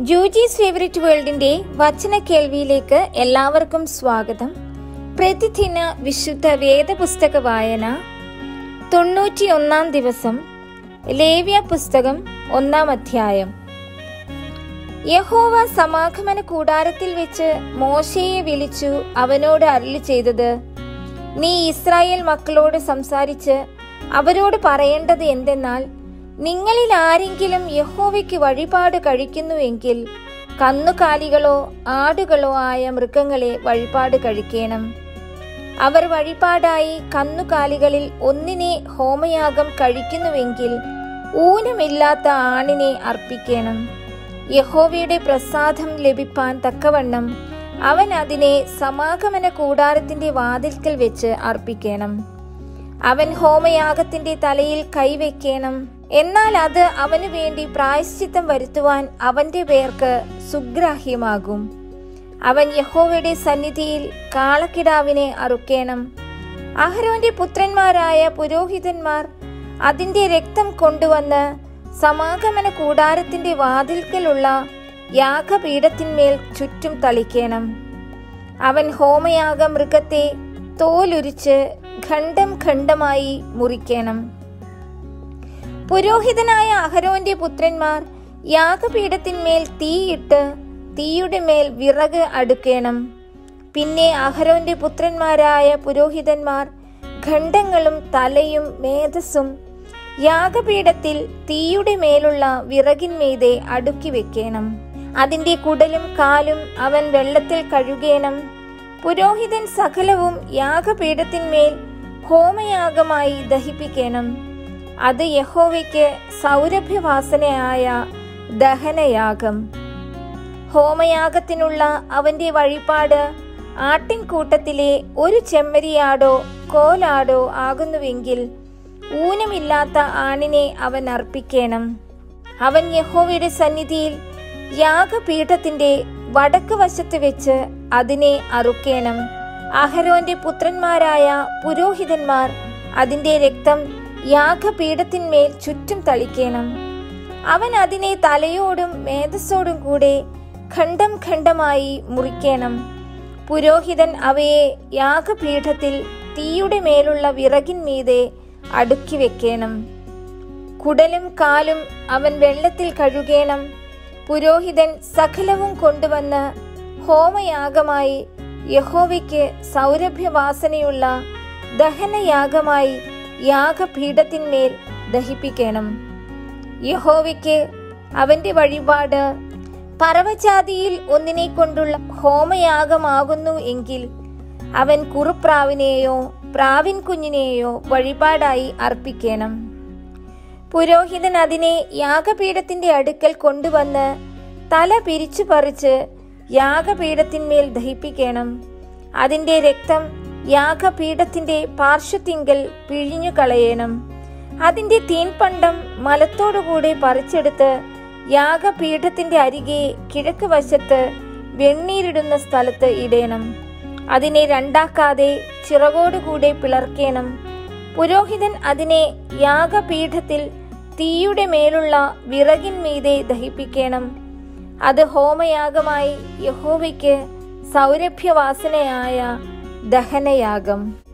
ജൂജീസ് favourite വേൾഡിന്റെ വചന കേൾവിയിലേക്ക് എല്ലാവർക്കും സ്വാഗതം പ്രതിദിന വിശുദ്ധ വേദപുസ്തക വായന തൊണ്ണൂറ്റിയൊന്നാം ദിവസം ലേവ്യ പുസ്തകം ഒന്നാം അധ്യായം യഹോവ സമാഗമന കൂടാരത്തിൽ വെച്ച് മോശയെ വിളിച്ചു അവനോട് അരുളി ചെയ്തത് നീ ഇസ്രായേൽ മക്കളോട് സംസാരിച്ച് അവരോട് പറയേണ്ടത് എന്തെന്നാൽ നിങ്ങളിൽ ആരെങ്കിലും യഹോവയ്ക്ക് വഴിപാട് കഴിക്കുന്നുവെങ്കിൽ കന്നുകാലികളോ ആടുകളോ ആയ മൃഗങ്ങളെ വഴിപാട് കഴിക്കണം അവർ വഴിപാടായി കന്നുകാലികളിൽ ഒന്നിനെ ഹോമയാഗം കഴിക്കുന്നുവെങ്കിൽ ഊനമില്ലാത്ത ആണിനെ അർപ്പിക്കണം യഹോവയുടെ പ്രസാദം ലഭിപ്പാൻ തക്കവണ്ണം അവൻ അതിനെ സമാഗമന കൂടാരത്തിന്റെ വാതിൽക്കൽ വെച്ച് അർപ്പിക്കണം അവൻ ഹോമയാഗത്തിന്റെ തലയിൽ കൈവയ്ക്കണം എന്നാൽ അത് അവനു വേണ്ടി പ്രായശ്ചിത്തം വരുത്തുവാൻ അവന്റെ പേർക്ക് സുഗ്രാഹ്യമാകും അവൻ യഹോവയുടെ സന്നിധിയിൽ കാളക്കിടാവിനെ അറുക്കേണം അഹരോന്റെ പുത്രന്മാരായ പുരോഹിതന്മാർ അതിന്റെ രക്തം കൊണ്ടുവന്ന് സമാഗമന കൂടാരത്തിന്റെ വാതിൽക്കലുള്ള യാഗപീഠത്തിന്മേൽ ചുറ്റും തളിക്കണം അവൻ ഹോമയാഗ മൃഗത്തെ തോലുരിച്ച് ഖണ്ഡം ഖണ്ഡമായി മുറിക്കണം പുരോഹിതനായ അഹരോന്റെ പുത്രന്മാർ യാഗപീഠത്തിന്മേൽ തീയിട്ട് തീയുടെ മേൽ വിറക് അടുക്കണം പിന്നെ അഹരോന്റെ പുത്രന്മാരായ പുരോഹിതന്മാർ ഖണ്ഡങ്ങളും തലയും മേധസ്സും യാഗപീഠത്തിൽ തീയുടെ മേലുള്ള വിറകിന്മീതെ അടുക്കി വെക്കണം അതിന്റെ കുടലും കാലും അവൻ വെള്ളത്തിൽ കഴുകേണം പുരോഹിതൻ സകലവും യാഗപീഠത്തിന്മേൽ ഹോമയാഗമായി ദഹിപ്പിക്കണം അത് യഹോവയ്ക്ക് സൗരഭ്യവാസനയായ ദഹനയാഗം ഹോമയാഗത്തിനുള്ള അവന്റെ വഴിപാട് ആട്ടിൻകൂട്ടത്തിലെ ഒരു ചെമ്മരിയാടോ കോലാടോ ആകുന്നുവെങ്കിൽ ഊനമില്ലാത്ത ആണിനെ അവൻ അർപ്പിക്കണം അവൻ യഹോവയുടെ സന്നിധിയിൽ യാഗപീഠത്തിന്റെ വടക്ക് വശത്ത് വെച്ച് അതിനെ അറുക്കേണം അഹരോന്റെ പുത്രന്മാരായ പുരോഹിതന്മാർ അതിന്റെ രക്തം യാഗപീഠത്തിന്മേൽ ചുറ്റും തളിക്കണം അവൻ അതിനെ തലയോടും മേധസ്സോടും കൂടെ ഖണ്ഡം ഖണ്ഡമായി മുറിക്കണം പുരോഹിതൻ അവയെ യാഗപീഠത്തിൽ തീയുടെ മേലുള്ള വിറകിന്മീതെ അടുക്കി വെക്കണം കുടലും കാലും അവൻ വെള്ളത്തിൽ കഴുകേണം പുരോഹിതൻ സകലവും കൊണ്ടുവന്ന് ഹോമയാഗമായി യഹോവയ്ക്ക് സൗരഭ്യവാസനയുള്ള ദഹനയാഗമായി യാഗപീഠത്തിന്മേൽ ദഹിപ്പിക്കണം യഹോവയ്ക്ക് അവന്റെ വഴിപാട് പറവജാതിയിൽ ഒന്നിനെ കൊണ്ടുള്ള ഹോമയാഗമാകുന്നു എങ്കിൽ അവൻ കുറുപ്രാവിനെയോ പ്രാവിൻ കുഞ്ഞിനെയോ വഴിപാടായി അർപ്പിക്കണം പുരോഹിതൻ അതിനെ യാഗപീഠത്തിന്റെ അടുക്കൽ കൊണ്ടുവന്ന് തല പിരിച്ചു പറിച്ച് യാഗപീഠത്തിന്മേൽ ദഹിപ്പിക്കണം അതിന്റെ രക്തം യാഗപീഠത്തിന്റെ പാർശ്വത്തിങ്കൽ പിഴിഞ്ഞു കളയണം അതിന്റെ തീൻപണ്ടം മലത്തോടുകൂടെ പറിച്ചെടുത്ത് യാഗപീഠത്തിന്റെ അരികെ കിഴക്ക് വശത്ത് വെണ്ണീരിടുന്ന സ്ഥലത്ത് ഇടേണം അതിനെ രണ്ടാക്കാതെ ചിറകോടുകൂടെ പിളർക്കേണം പുരോഹിതൻ അതിനെ യാഗപീഠത്തിൽ തീയുടെ മേലുള്ള വിറകിന്മീതെ ദഹിപ്പിക്കണം അത് ഹോമയാഗമായി യഹോവയ്ക്ക് സൗരഭ്യവാസനയായ ദഹനയാഗം